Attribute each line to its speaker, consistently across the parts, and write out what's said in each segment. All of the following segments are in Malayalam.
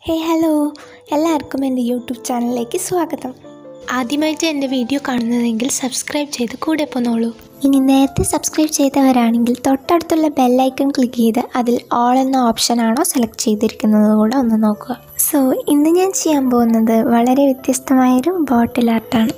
Speaker 1: ഹേ ഹലോ എല്ലാവർക്കും എൻ്റെ യൂട്യൂബ് ചാനലിലേക്ക് സ്വാഗതം ആദ്യമായിട്ട് എൻ്റെ വീഡിയോ കാണുന്നതെങ്കിൽ സബ്സ്ക്രൈബ് ചെയ്ത് കൂടെ പോന്നോളൂ ഇനി നേരത്തെ സബ്സ്ക്രൈബ് ചെയ്തവരാണെങ്കിൽ തൊട്ടടുത്തുള്ള ബെല്ലൈക്കൺ ക്ലിക്ക് ചെയ്ത് അതിൽ ഓൾ എന്ന ഓപ്ഷനാണോ സെലക്ട് ചെയ്തിരിക്കുന്നത് കൂടെ ഒന്ന് നോക്കുക സോ ഇന്ന് ഞാൻ ചെയ്യാൻ പോകുന്നത് വളരെ വ്യത്യസ്തമായൊരു ബോട്ടിൽ ആർട്ടാണ്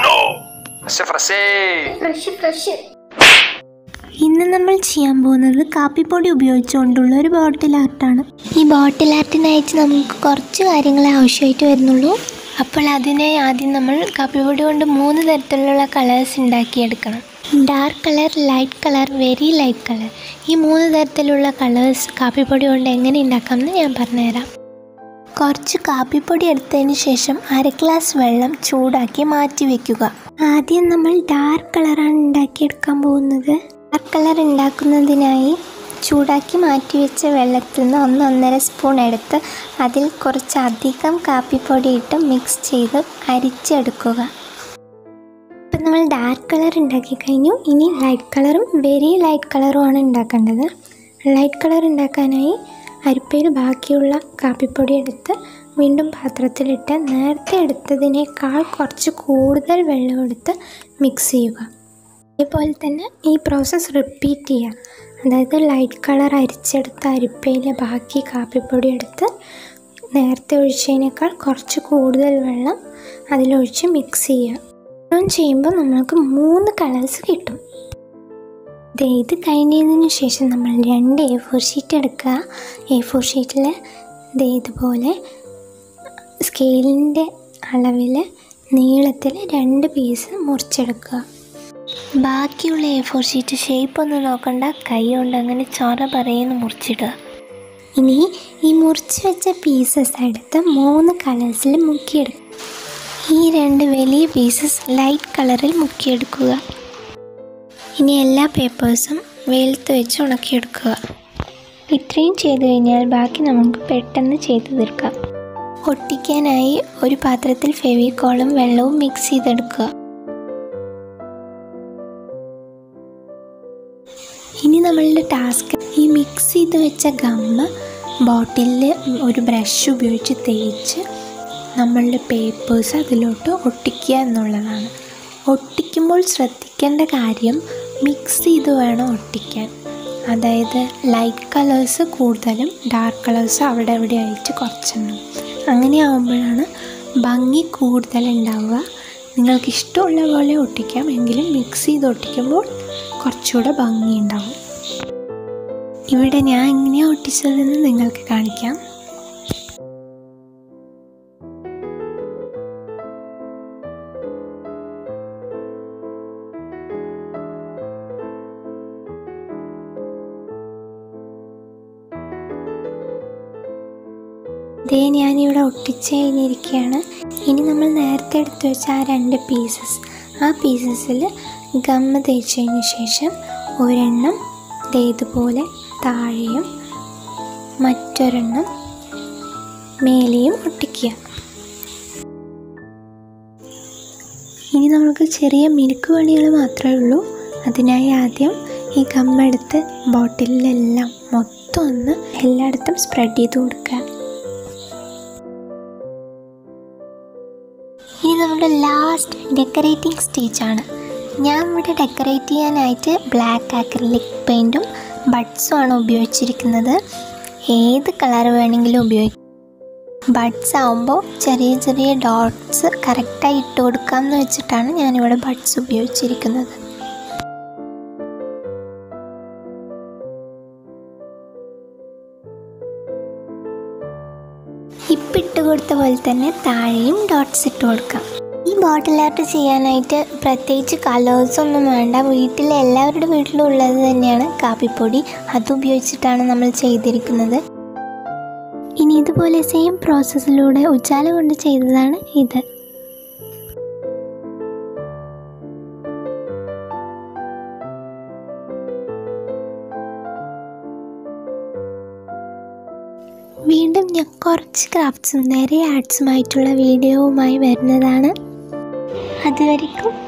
Speaker 2: ഫ്രഷ് ഫ്രഷ്
Speaker 1: ഇന്ന് നമ്മൾ ചെയ്യാൻ പോകുന്നത് കാപ്പിപ്പൊടി ഉപയോഗിച്ചുകൊണ്ടുള്ള ഒരു ബോട്ടിൽ ആർട്ടാണ് ഈ ബോട്ടിൽ ആർട്ടിനായിട്ട് നമുക്ക് കുറച്ച് കാര്യങ്ങളെ ആവശ്യമായിട്ട് വരുന്നുള്ളൂ അപ്പോൾ അതിനെ ആദ്യം നമ്മൾ കാപ്പിപ്പൊടി കൊണ്ട് മൂന്ന് തരത്തിലുള്ള കളേഴ്സ് ഉണ്ടാക്കിയെടുക്കണം dark colour light colour very light colour ഈ മൂന്ന് തരത്തിലുള്ള കളേഴ്സ് കാപ്പിപ്പൊടി കൊണ്ട് എങ്ങനെ ഉണ്ടാക്കാമെന്ന് ഞാൻ പറഞ്ഞുതരാം കുറച്ച് കാപ്പിപ്പൊടി എടുത്തതിന് ശേഷം അര ഗ്ലാസ് വെള്ളം ചൂടാക്കി മാറ്റി വെക്കുക ആദ്യം നമ്മൾ ഡാർക്ക് കളറാണ് ഉണ്ടാക്കിയെടുക്കാൻ പോകുന്നത് ഡാർക്ക് കളർ ഉണ്ടാക്കുന്നതിനായി ചൂടാക്കി മാറ്റി വെച്ച വെള്ളത്തിൽ നിന്ന് ഒന്ന് ഒന്നര സ്പൂൺ എടുത്ത് അതിൽ കുറച്ചധികം കാപ്പിപ്പൊടി ഇട്ട് മിക്സ് ചെയ്ത് അരിച്ചെടുക്കുക ഇപ്പം നമ്മൾ ഡാർക്ക് കളർ ഉണ്ടാക്കി കഴിഞ്ഞു ഇനി ലൈറ്റ് കളറും വെരി ലൈറ്റ് കളറുമാണ് ഉണ്ടാക്കേണ്ടത് ലൈറ്റ് കളർ ഉണ്ടാക്കാനായി അരിപ്പയിൽ ബാക്കിയുള്ള കാപ്പിപ്പൊടി എടുത്ത് വീണ്ടും പാത്രത്തിലിട്ട് നേരത്തെ എടുത്തതിനേക്കാൾ കുറച്ച് കൂടുതൽ വെള്ളം എടുത്ത് മിക്സ് ചെയ്യുക അതേപോലെ തന്നെ ഈ പ്രോസസ്സ് റിപ്പീറ്റ് ചെയ്യുക അതായത് ലൈറ്റ് കളർ അരിച്ചെടുത്ത അരിപ്പയിലെ ബാക്കി കാപ്പിപ്പൊടി എടുത്ത് നേരത്തെ ഒഴിച്ചതിനേക്കാൾ കുറച്ച് കൂടുതൽ വെള്ളം അതിലൊഴിച്ച് മിക്സ് ചെയ്യുക ഇത്രയും ചെയ്യുമ്പോൾ നമ്മൾക്ക് മൂന്ന് കളേഴ്സ് കിട്ടും ദേ ഇത് കഴിഞ്ഞതിന് ശേഷം നമ്മൾ രണ്ട് എ ഫോർ ഷീറ്റ് എടുക്കുക എ ഫോർ ഷീറ്റിൽ ദേ ഇതുപോലെ സ്കെയിലിൻ്റെ അളവിൽ നീളത്തിൽ രണ്ട് പീസ് മുറിച്ചെടുക്കുക ബാക്കിയുള്ള എ ഫോർ ഷീറ്റ് ഷേപ്പ് ഒന്നും നോക്കണ്ട കൈ കൊണ്ട് അങ്ങനെ ചൊറ പറയുന്ന മുറിച്ചിടുക ഇനി ഈ മുറിച്ച് വെച്ച പീസസ് എടുത്ത് മൂന്ന് കളേഴ്സിൽ മുക്കിയെടുക്കുക ഈ രണ്ട് വലിയ പീസസ് ലൈറ്റ് കളറിൽ മുക്കിയെടുക്കുക ഇനി എല്ലാ പേപ്പേഴ്സും വെയിലത്ത് വെച്ച് ഉണക്കിയെടുക്കുക ഇത്രയും ചെയ്തു കഴിഞ്ഞാൽ ബാക്കി നമുക്ക് പെട്ടെന്ന് ചെയ്തു തീർക്കാം ഒട്ടിക്കാനായി ഒരു പാത്രത്തിൽ ഫെവിക്കോളും വെള്ളവും മിക്സ് ചെയ്തെടുക്കുക ഇനി നമ്മളുടെ ടാസ്ക് ഈ മിക്സ് ചെയ്ത് വെച്ച ഗമ്മ് ബോട്ടിലിൽ ഒരു ബ്രഷ് ഉപയോഗിച്ച് തേച്ച് നമ്മളുടെ പേപ്പേഴ്സ് അതിലോട്ട് ഒട്ടിക്കുക എന്നുള്ളതാണ് ഒട്ടിക്കുമ്പോൾ ശ്രദ്ധിക്കേണ്ട കാര്യം മിക്സ് ചെയ്ത് വേണം ഒട്ടിക്കാൻ അതായത് ലൈറ്റ് കളേഴ്സ് കൂടുതലും ഡാർക്ക് കളേഴ്സ് അവിടെ അവിടെ ആയിട്ട് കുറച്ചെണ്ണം അങ്ങനെ ആകുമ്പോഴാണ് ഭംഗി കൂടുതൽ ഉണ്ടാവുക നിങ്ങൾക്ക് ഇഷ്ടമുള്ള പോലെ ഒട്ടിക്കാം എങ്കിലും മിക്സ് ചെയ്ത് ഒട്ടിക്കുമ്പോൾ കുറച്ചുകൂടെ ഭംഗി ഉണ്ടാവും ഇവിടെ ഞാൻ എങ്ങനെയാണ് ഒട്ടിച്ചതെന്ന് നിങ്ങൾക്ക് കാണിക്കാം ഇതേ ഞാനിവിടെ ഒട്ടിച്ച് കഴിഞ്ഞിരിക്കുകയാണ് ഇനി നമ്മൾ നേരത്തെ എടുത്തു വെച്ച ആ രണ്ട് പീസസ് ആ പീസസിൽ ഗമ്മ തേച്ചതിന് ശേഷം ഒരെണ്ണം ദേ ഇതുപോലെ താഴെയും മറ്റൊരെണ്ണം മേലെയും ഒട്ടിക്കുക ഇനി നമുക്ക് ചെറിയ മിനുക്ക് പണികൾ മാത്രമേ ഉള്ളൂ അതിനായി ആദ്യം ഈ ഗമ്മെടുത്ത് ബോട്ടിലെല്ലാം മൊത്തം ഒന്ന് എല്ലായിടത്തും സ്പ്രെഡ് ചെയ്ത് കൊടുക്കുക ഇനി നമ്മുടെ ലാസ്റ്റ് ഡെക്കറേറ്റിംഗ് സ്റ്റേജാണ് ഞാൻ ഇവിടെ ഡെക്കറേറ്റ് ചെയ്യാനായിട്ട് ബ്ലാക്ക് ആക്രിലിക് പെയിൻറ്റും ബഡ്സും ആണ് ഉപയോഗിച്ചിരിക്കുന്നത് ഏത് കളർ വേണമെങ്കിലും ഉപയോഗിക്കാം ബഡ്സ് ആവുമ്പോൾ ചെറിയ ചെറിയ ഡോട്ട്സ് കറക്റ്റായി ഇട്ട് കൊടുക്കാമെന്ന് വെച്ചിട്ടാണ് ഞാനിവിടെ ബഡ്സ് ഉപയോഗിച്ചിരിക്കുന്നത് ഇപ്പം ഇട്ട് കൊടുത്ത പോലെ തന്നെ താഴെയും ഡോട്ട്സ് ഇട്ട് കൊടുക്കാം ഈ ബോട്ടിൽ ആർട്ട് ചെയ്യാനായിട്ട് പ്രത്യേകിച്ച് കളേഴ്സ് ഒന്നും വേണ്ട വീട്ടിൽ എല്ലാവരുടെ വീട്ടിലും ഉള്ളത് തന്നെയാണ് കാപ്പിപ്പൊടി അത് ഉപയോഗിച്ചിട്ടാണ് നമ്മൾ ചെയ്തിരിക്കുന്നത് ഇനി ഇതുപോലെ സെയിം പ്രോസസ്സിലൂടെ ഉജാല കൊണ്ട് ചെയ്തതാണ് ഇത് വീണ്ടും ഞാൻ കുറച്ച് ക്രാഫ്റ്റ്സും നേരെ ആർട്സുമായിട്ടുള്ള വീഡിയോവുമായി വരുന്നതാണ് അതുവരെക്കും